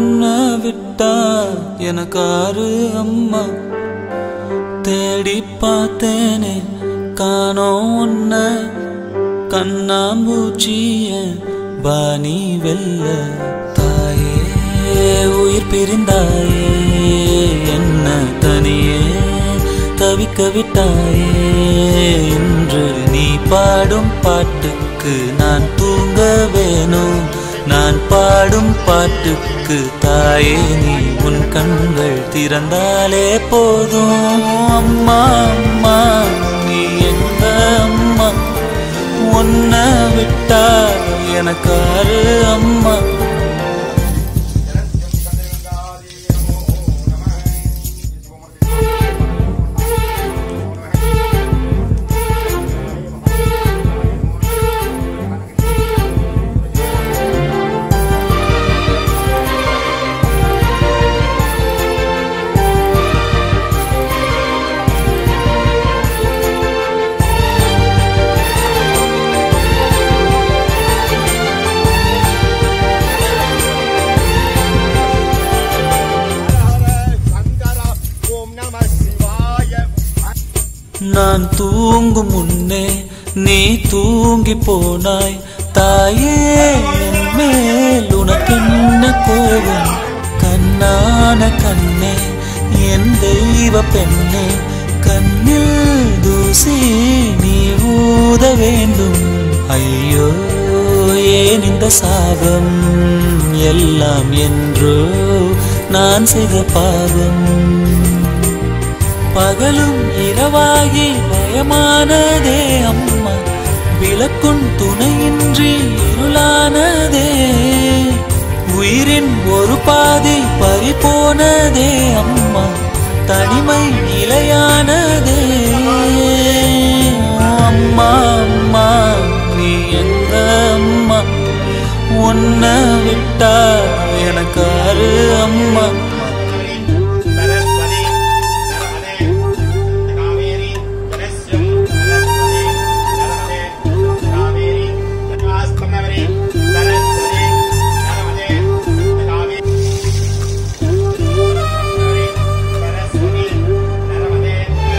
உன்னை விட்டா எனக்காரு அம்மா தேடி பார்த்தேனே காணோம் உன்ன கண்ணாம்பூச்சிய பாணி வெல்ல தாயே உயிர் பிரிந்தாயே என்ன தனியே தவிக்க விட்டாயே இன்று நீ பாடும் பாட்டுக்கு நான் தூங்க வேணும் நான் பாடும் பாட்டுக்கு தாயே நீ உன் கண்கள் திறந்தாலே போதும் அம்மா அம்மா நீ எங்க அம்மா உன்னை விட்டா எனக்காரு அம்மா ஓம் நம சிவாய நான் தூங்கும் முன்னே நீ தூங்கி போனாய் தாயே என் மேல் உனக்கென்ன கோபம் கண்ணான கண்ணே என் தெய்வ பெண்ணே கண்ணில் தூசி நீ ஊத வேண்டும் ஐயோ ஏன் இந்த சாபம் எல்லாம் என்றோ நான் செய்த பாவம் பகலும் இரவாகி பயமானதே அம்மா விளக்குன் துணையின்றி இருளானதே உயிரின் ஒரு பாதி பறிபோனதே அம்மா தனிமை நிலையானதே அம்மா அம்மா நீ எங்க அம்மா உன்னை விட்டா எனக்காரு அம்மா சரஸ்வதி நர்மதே காவேரி ஜலஸ்யம் சரஸ்வதி நர்மதே காவேரி ஜலாஸ்தமவரி சரஸ்வதி நர்மதே காவேரி சரஸ்வதி நர்மதே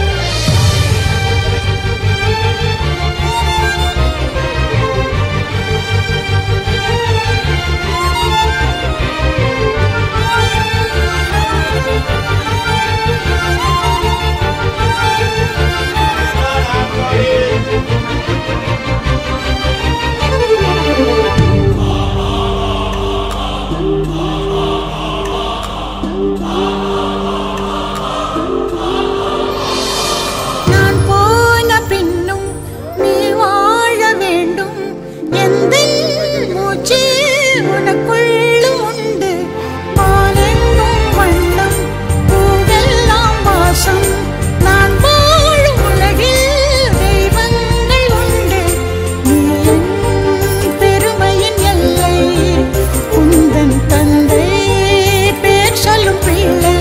நான் போன பின்னும் நீ வாழ வேண்டும் எந்த மூச்சு உனக்குள்ளும் உண்டு பாலெங்கும் வண்ணம் பூவெல்லாம் வாசம் நான் வாழும் உலகில் தெய்வங்கள் உண்டு நீ என் பெருமையின் எல்லை உந்தன் தந்தை பேர் சொல்லும் பிள்ளை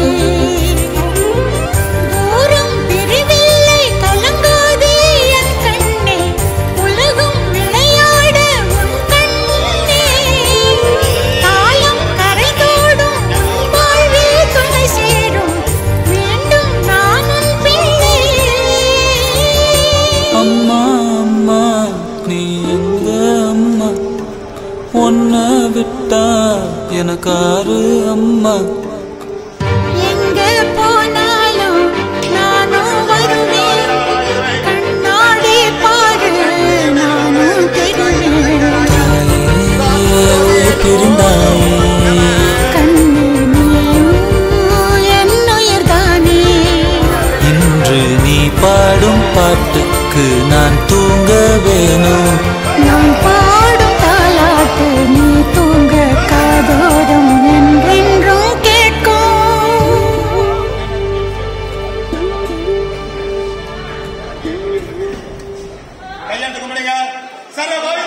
தூரம் பிரிவில்லை கலங்காதே என் கண்ணே உலகம் விளையாட உன் கண்ணே காலம் கரைதோடும் உன் வாழ்வில் துணை சேரும் வேண்டும் நான் உன் பிள்ளை அம்மா அம்மா நீ எங்க அம்மா உன்னை விட்டா எனக்காரு அம்மா எங்க போனாலும் நானும் வருவேன் கண்ணாடி பாரு நானும் தெரிவேன் தாயே பிரிந்தாயே கண்ணு நீயும் என்னுயிர்தானே இன்று நீ பாடும் பாட்டுக்கு நான் தூங்க வேணும் நான் பாடும் தாலாட்டு நீ தூங்க காதோரம் என்றென்றும் கேட்கும் கையெழுத்து கும்பிடுங்க சர்வ